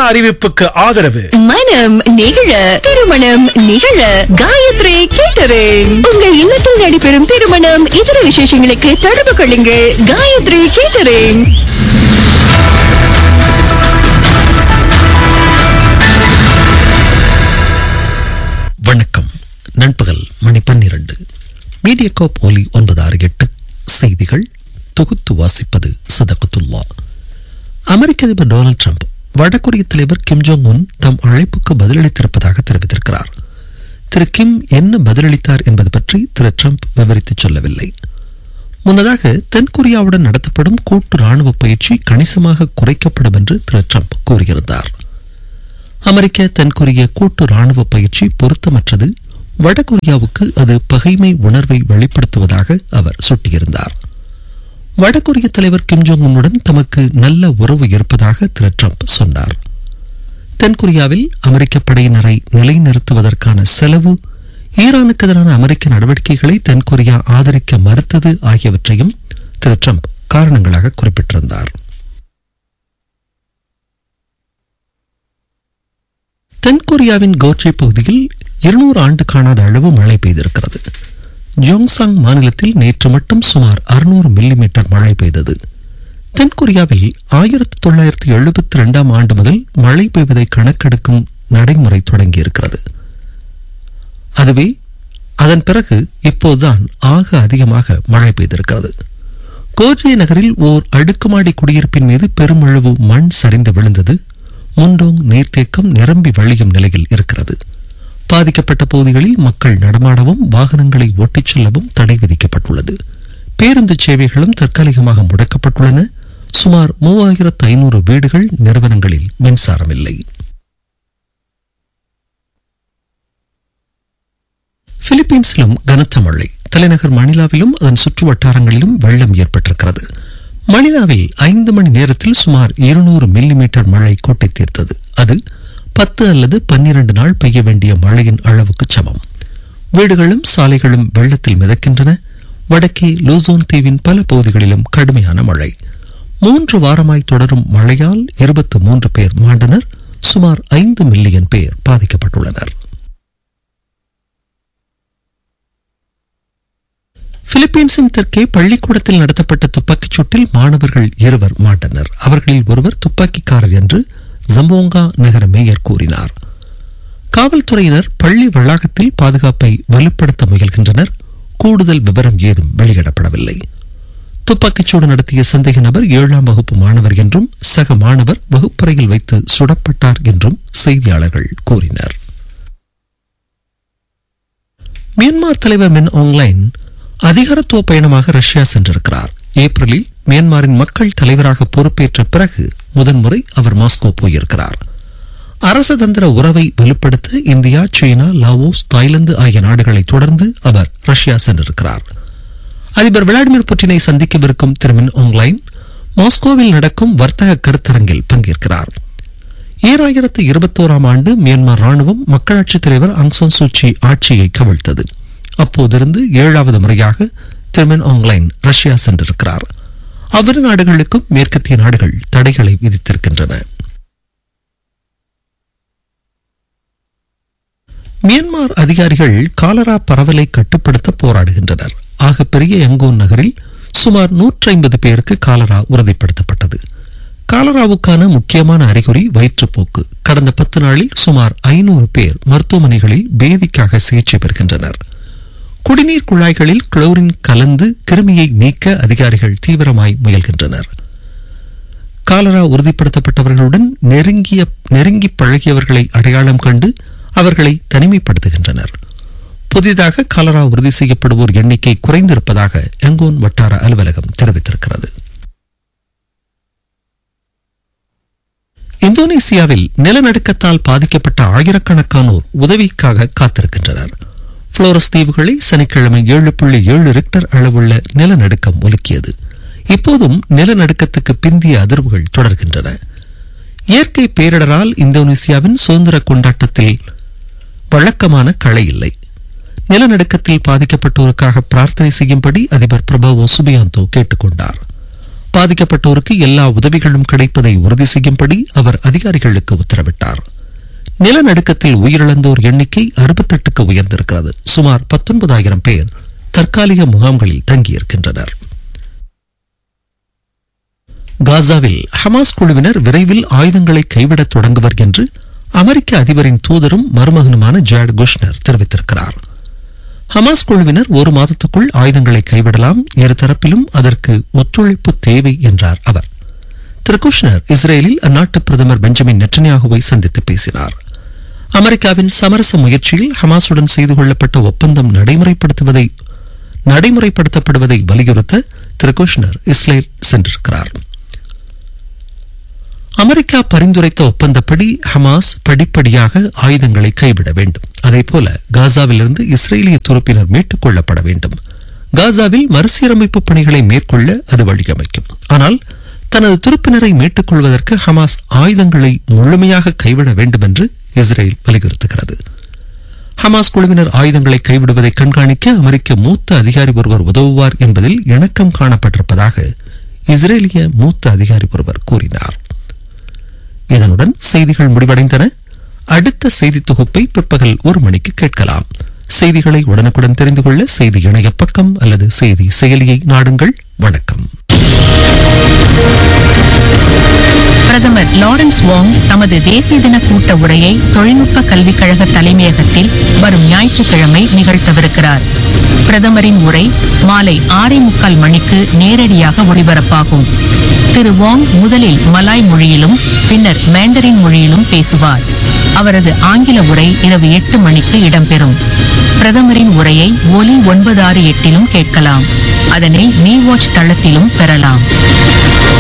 அறிவிப்புக்கு ஆதரவு மனம் நிகழ திருமணம் நிகழ காயத்ரி கேட்டரிங் உங்கள் இல்லத்தில் நடைபெறும் திருமணம் இதர விசேஷங்களுக்கு தொடர்பு கொள்ளுங்கள் காயத்ரி கேட்டரிங் வணக்கம் நண்பகல் மணி பன்னிரண்டு மீடியாகாப் ஒலி ஒன்பது ஆறு எட்டு செய்திகள் தொகுத்து வாசிப்பது சதகத்துல்லா அமெரிக்க அதிபர் டொனால்ட் ட்ரம்ப் வடகொரிய தலைவர் கிம் ஜோங் உன் தம் அழைப்புக்கு பதிலளித்திருப்பதாக தெரிவித்திருக்கிறார் திரு கிம் என்ன பதிலளித்தார் என்பது பற்றி திரு ட்ரம்ப் விவரித்துச் சொல்லவில்லை முன்னதாக தென்கொரியாவுடன் நடத்தப்படும் கூட்டு ராணுவ பயிற்சி கணிசமாக குறைக்கப்படும் என்று திரு ட்ரம்ப் கூறியிருந்தார் அமெரிக்க தென்கொரிய கூட்டு ராணுவ பயிற்சி பொருத்தமற்றது வடகொரியாவுக்கு அது பகைமை உணர்வை வெளிப்படுத்துவதாக அவர் சுட்டியிருந்தார் வடகொரிய தலைவர் கிம் ஜோங் உன்னுடன் தமக்கு நல்ல உறவு இருப்பதாக திரு ட்ரம்ப் சொன்னார் தென்கொரியாவில் அமெரிக்க படையினரை நிலைநிறுத்துவதற்கான செலவு ஈரானுக்கு எதிரான அமெரிக்க நடவடிக்கைகளை தென்கொரியா ஆதரிக்க மறுத்தது ஆகியவற்றையும் திரு ட்ரம்ப் காரணங்களாக குறிப்பிட்டிருந்தார் தென்கொரியாவின் கோட்சே பகுதியில் இருநூறு ஆண்டு காணாத அளவு மழை பெய்திருக்கிறது ஜோங்சாங் மாநிலத்தில் நேற்று மட்டும் சுமார் அறுநூறு மில்லிமீட்டர் மழை பெய்தது தென்கொரியாவில் ஆயிரத்தி தொள்ளாயிரத்தி எழுபத்தி இரண்டாம் ஆண்டு முதல் மழை பெய்வதை கணக்கெடுக்கும் நடைமுறை தொடங்கியிருக்கிறது அதுவே அதன் பிறகு இப்போதுதான் ஆக அதிகமாக மழை பெய்திருக்கிறது கோஜே நகரில் ஓர் அடுக்குமாடி குடியிருப்பின் மீது பெருமளவு மண் சரிந்து விழுந்தது முண்டோங் நீர்த்தேக்கம் நிரம்பி வழியும் நிலையில் இருக்கிறது பாதிக்கப்பட்ட பகுதிகளில் மக்கள் நடமாடவும் வாகனங்களை ஓட்டிச் செல்லவும் தடை விதிக்கப்பட்டுள்ளது பேருந்து சேவைகளும் தற்காலிகமாக முடக்கப்பட்டுள்ளன சுமார் மூவாயிரத்து ஐநூறு வீடுகள் நிறுவனங்களில் மின்சாரம் இல்லை பிலிப்பீன்ஸிலும் கனத்த மழை தலைநகர் மணிலாவிலும் அதன் சுற்று வட்டாரங்களிலும் வெள்ளம் ஏற்பட்டிருக்கிறது மணிலாவில் ஐந்து மணி நேரத்தில் சுமார் இருநூறு மில்லிமீட்டர் மழை கொட்டி தீர்த்தது அது பத்து அல்லது பன்னிரண்டு நாள் பெய்ய வேண்டிய மழையின் அளவுக்கு சமம் வீடுகளும் சாலைகளும் வெள்ளத்தில் மிதக்கின்றன வடக்கே லூசோன் தீவின் பல பகுதிகளிலும் கடுமையான மழை மூன்று வாரமாய் தொடரும் மழையால் இருபத்து மூன்று பேர் மாண்டனர் சுமார் ஐந்து மில்லியன் பேர் பாதிக்கப்பட்டுள்ளனர் பிலிப்பீன்ஸின் தெற்கே பள்ளிக்கூடத்தில் நடத்தப்பட்ட துப்பாக்கிச் சூட்டில் மாணவர்கள் இருவர் மாண்டனர் அவர்களில் ஒருவர் துப்பாக்கிக்காரர் என்று ஜம்போங்கா நகர மேயர் கூறினார் காவல்துறையினர் பள்ளி வளாகத்தில் பாதுகாப்பை வலுப்படுத்த முயல்கின்றனர் கூடுதல் விவரம் ஏதும் வெளியிடப்படவில்லை துப்பாக்கிச்சூடு நடத்திய சந்தேக நபர் ஏழாம் வகுப்பு மாணவர் என்றும் சக மாணவர் வகுப்பறையில் வைத்து சுடப்பட்டார் என்றும் செய்தியாளர்கள் கூறினர் மியான்மர் தலைவர் மின் ஆன்லைன் அதிகாரத்துவ பயணமாக ரஷ்யா சென்றிருக்கிறார் ஏப்ரலில் மியான்மரின் மக்கள் தலைவராக பொறுப்பேற்ற பிறகு முதன்முறை அவர் மாஸ்கோ போயிருக்கிறார் அரசதந்திர உறவை வலுப்படுத்த இந்தியா சீனா லாவோஸ் தாய்லாந்து ஆகிய நாடுகளை தொடர்ந்து அவர் ரஷ்யா சென்றிருக்கிறார் அதிபர் விளாடிமிர் புட்டினை சந்திக்கவிருக்கும் திரு மின் ஆன்லைன் மாஸ்கோவில் நடக்கும் வர்த்தக கருத்தரங்கில் பங்கேற்கிறார் ஈராயிரத்து இருபத்தோராம் ஆண்டு மியான்மர் ராணுவம் மக்களாட்சித் தலைவர் அங்சான் சூச்சி ஆட்சியை கவிழ்த்தது அப்போதிருந்து ஏழாவது முறையாக திருமன் ஆன்லைன் ரஷ்யா சென்றிருக்கிறார் அவ்விரு நாடுகளுக்கும் மேற்கத்திய நாடுகள் தடைகளை விதித்திருக்கின்றன மியான்மர் அதிகாரிகள் காலரா பரவலை கட்டுப்படுத்த போராடுகின்றனர் ஆகப்பெரிய யங்கோன் நகரில் சுமார் நூற்றி ஐம்பது பேருக்கு காலரா உறுதிப்படுத்தப்பட்டது காலராவுக்கான முக்கியமான அறிகுறி வயிற்றுப்போக்கு கடந்த பத்து நாளில் சுமார் ஐநூறு பேர் மருத்துவமனைகளில் பேதிக்காக சிகிச்சை பெறுகின்றனர் குடிநீர் குழாய்களில் குளோரின் கலந்து கிருமியை நீக்க அதிகாரிகள் தீவிரமாய் முயல்கின்றனர் காலரா உறுதிப்படுத்தப்பட்டவர்களுடன் நெருங்கிய நெருங்கி பழகியவர்களை அடையாளம் கண்டு அவர்களை தனிமைப்படுத்துகின்றனர் புதிதாக காலரா உறுதி செய்யப்படுவோர் எண்ணிக்கை குறைந்திருப்பதாக எங்கோன் வட்டார அலுவலகம் தெரிவித்திருக்கிறது இந்தோனேசியாவில் நிலநடுக்கத்தால் பாதிக்கப்பட்ட ஆயிரக்கணக்கானோர் உதவிக்காக காத்திருக்கின்றனர் புளோரஸ் தீவுகளை சனிக்கிழமை ஏழு புள்ளி ஏழு ரிக்டர் அளவுள்ள நிலநடுக்கம் ஒலுக்கியது இப்போதும் நிலநடுக்கத்துக்கு பிந்திய அதிர்வுகள் தொடர்கின்றன இயற்கை பேரிடரால் இந்தோனேசியாவின் சுதந்திர கொண்டாட்டத்தில் வழக்கமான களை இல்லை நிலநடுக்கத்தில் பாதிக்கப்பட்டோருக்காக பிரார்த்தனை செய்யும்படி அதிபர் பிரபாவோ சுபியாந்தோ கேட்டுக்கொண்டார் பாதிக்கப்பட்டோருக்கு எல்லா உதவிகளும் கிடைப்பதை உறுதி செய்யும்படி அவர் அதிகாரிகளுக்கு உத்தரவிட்டார் நிலநடுக்கத்தில் உயிரிழந்தோர் எண்ணிக்கை அறுபத்தெட்டுக்கு உயர்ந்திருக்கிறது சுமார் பத்தொன்பதாயிரம் பேர் தற்காலிக முகாம்களில் தங்கியிருக்கின்றனர் காசாவில் ஹமாஸ் குழுவினர் விரைவில் ஆயுதங்களை கைவிடத் தொடங்குவர் என்று அமெரிக்க அதிபரின் தூதரும் மருமகனுமான ஜாட் குஷ்னர் தெரிவித்திருக்கிறார் ஹமாஸ் குழுவினர் ஒரு மாதத்துக்குள் ஆயுதங்களை கைவிடலாம் இரு தரப்பிலும் அதற்கு ஒத்துழைப்பு தேவை என்றார் அவர் திரு குஷ்னர் இஸ்ரேலில் அந்நாட்டு பிரதமர் பெஞ்சமின் நெட்டன்யாகுவை சந்தித்து பேசினார் அமெரிக்காவின் சமரச முயற்சியில் ஹமாசுடன் செய்து கொள்ளப்பட்ட ஒப்பந்தம் நடைமுறைப்படுத்துவதை நடைமுறைப்படுத்தப்படுவதை வலியுறுத்த திரு குஷ்னர் இஸ்ரேல் சென்றிருக்கிறார் அமெரிக்கா பரிந்துரைத்த ஒப்பந்தப்படி ஹமாஸ் படிப்படியாக ஆயுதங்களை கைவிட வேண்டும் அதேபோல காசாவிலிருந்து இஸ்ரேலிய துருப்பினர் மீட்டுக் கொள்ளப்பட வேண்டும் காசாவில் மறுசீரமைப்பு பணிகளை மேற்கொள்ள அது வழியமைக்கும் ஆனால் தனது துருப்பினரை மீட்டுக் கொள்வதற்கு ஹமாஸ் ஆயுதங்களை முழுமையாக கைவிட வேண்டும் என்று இஸ்ரேல் வலியுறுத்துகிறது ஹமாஸ் குழுவினர் ஆயுதங்களை கைவிடுவதை கண்காணிக்க அமெரிக்க மூத்த அதிகாரி ஒருவர் உதவுவார் என்பதில் இணக்கம் காணப்பட்டிருப்பதாக இஸ்ரேலிய மூத்த அதிகாரி ஒருவர் கூறினார் இதனுடன் செய்திகள் முடிவடைந்தன அடுத்த செய்தி தொகுப்பை பிற்பகல் ஒரு மணிக்கு கேட்கலாம் செய்திகளை உடனுக்குடன் தெரிந்து கொள்ள செய்தி இணைய பக்கம் அல்லது செய்தி செயலியை நாடுங்கள் வணக்கம் பிரதமர் லாரன்ஸ் வாங் தமது தேசிய தின கூட்ட உரையை தொழில்நுட்ப கல்விக் கழக தலைமையகத்தில் வரும் ஞாயிற்றுக்கிழமை நிகழ்த்தவிருக்கிறார் பிரதமரின் உரை மாலை ஆறே முக்கால் மணிக்கு நேரடியாக ஒளிபரப்பாகும் திரு வாங் முதலில் மலாய் மொழியிலும் பின்னர் மேண்டரின் மொழியிலும் பேசுவார் அவரது ஆங்கில உரை இரவு எட்டு மணிக்கு இடம்பெறும் பிரதமரின் உரையை ஒலி ஒன்பது ஆறு எட்டிலும் கேட்கலாம் அதனை மீ வாட்ச் தளத்திலும் பெறலாம்